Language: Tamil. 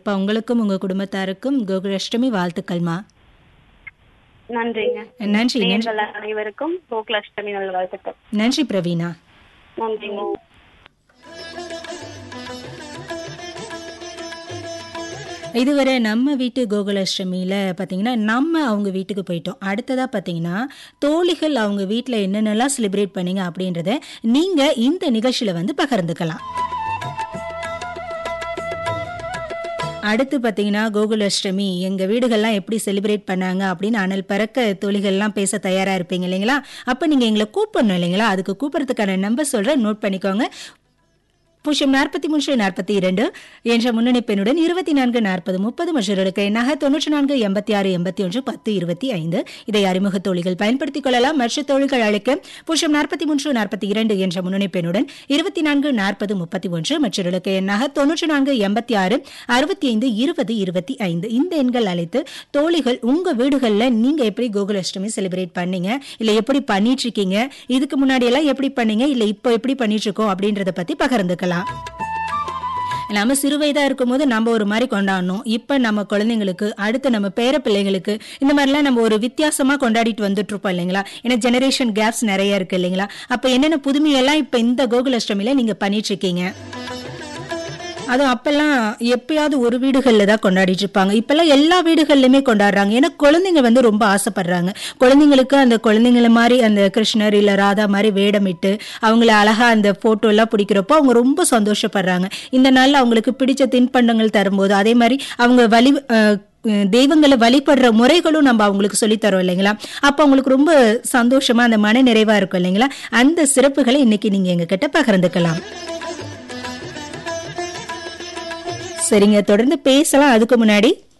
கண்டிப்பா உங்களுக்கும் உங்க குடும்பத்தாருக்கும் கோகுலாஷ்டமி வாழ்த்துக்கள்மா நன்றிங்க நன்றி நன்றி நேயர்கள் அனைவருக்கும் கோகுலாஷ்டமி நல்வாழ்த்துக்கள் நன்றி பிரவீனா நன்றிங்க இதுவரை நம்ம வீட்டு கோகுலாஷ்டமியில் பார்த்தீங்கன்னா நம்ம அவங்க வீட்டுக்கு போயிட்டோம் அடுத்ததாக பார்த்தீங்கன்னா தோழிகள் அவங்க வீட்டில் என்னென்னலாம் செலிப்ரேட் பண்ணீங்க அப்படின்றத நீங்கள் இந்த நிகழ்ச்சியில் வந்து பகிர்ந்துக்கலாம் அடுத்து பார்த்தீங்கன்னா கோகுலாஷ்டமி எங்கள் வீடுகள்லாம் எப்படி செலிப்ரேட் பண்ணாங்க அப்படின்னு அனல் பறக்க தோழிகள்லாம் பேச தயாராக இருப்பீங்க இல்லைங்களா அப்போ நீங்கள் எங்களை கூப்பிடணும் இல்லைங்களா அதுக்கு கூப்பிட்றதுக்கான நம்பர் சொல்கிறேன் நோட் பண்ணிக்கோங்க பூஜ்ஜியம் நாற்பத்தி மூன்று நாற்பத்தி இரண்டு என்ற முன்னணி பெண்ணுடன் இருபத்தி நான்கு நாற்பது முப்பது மற்றொருக்கு எண்ணாக தொன்னூற்றி நான்கு எண்பத்தி ஆறு எண்பத்தி ஒன்று பத்து இருபத்தி ஐந்து இதை அறிமுக தோழிகள் பயன்படுத்திக் கொள்ளலாம் மற்ற தோழிகள் அழைக்க பூஜ்ஜியம் நாற்பத்தி மூன்று நாற்பத்தி இரண்டு என்ற முன்னணி பெண்ணுடன் இருபத்தி நான்கு நாற்பது முப்பத்தி ஒன்று மற்றொருக்கு எண்ணாக தொன்னூற்றி நான்கு எண்பத்தி ஆறு அறுபத்தி ஐந்து இருபது இருபத்தி ஐந்து இந்த எண்கள் அழைத்து தோழிகள் உங்க வீடுகளில் நீங்க எப்படி கோகுலாஷ்டமி செலிப்ரேட் பண்ணீங்க இல்ல எப்படி பண்ணிட்டு இருக்கீங்க இதுக்கு முன்னாடி எல்லாம் எப்படி பண்ணீங்க இல்ல இப்போ எப்படி பண்ணிட்டு இருக்கோம் அப்படின்றத பத்தி பகிர்ந்துக்கலாம் நம்ம சிறு வயதா இருக்கும்போது நம்ம ஒரு மாதிரி கொண்டாடணும் இப்ப நம்ம குழந்தைங்களுக்கு அடுத்து நம்ம பேர பிள்ளைங்களுக்கு இந்த மாதிரிலாம் நம்ம ஒரு வித்தியாசமா கொண்டாடிட்டு வந்துட்டு இருப்போம் இல்லைங்களா ஏன்னா ஜெனரேஷன் கேப்ஸ் நிறைய இருக்கு இல்லைங்களா அப்ப என்னென்ன புதுமையெல்லாம் இப்ப இந்த கோகுலாஷ்டமியில நீங்க பண்ணிட்டு இருக்கீங்க அதுவும் அப்பெல்லாம் எப்பயாவது ஒரு வீடுகளில் தான் கொண்டாடிட்டு இருப்பாங்க இப்பெல்லாம் எல்லா வீடுகள்லையுமே கொண்டாடுறாங்க ஏன்னா குழந்தைங்க வந்து ரொம்ப ஆசைப்படுறாங்க குழந்தைங்களுக்கு அந்த குழந்தைங்கள மாதிரி அந்த கிருஷ்ணர் இல்லை ராதா மாதிரி வேடமிட்டு அவங்கள அழகா அந்த போட்டோ எல்லாம் பிடிக்கிறப்போ அவங்க ரொம்ப சந்தோஷப்படுறாங்க இந்த நாள்ல அவங்களுக்கு பிடிச்ச தின்பண்டங்கள் தரும்போது அதே மாதிரி அவங்க வழி அஹ், தெய்வங்களை வழிபடுற முறைகளும் நம்ம அவங்களுக்கு சொல்லித் தரோம் இல்லைங்களா அப்போ அவங்களுக்கு ரொம்ப சந்தோஷமா அந்த மன நிறைவா இருக்கும் இல்லைங்களா அந்த சிறப்புகளை இன்னைக்கு நீங்க எங்க கிட்ட பகிர்ந்துக்கலாம் சரிங்க தொடர்ந்து பேசலாம் அதுக்கு முன்னாடி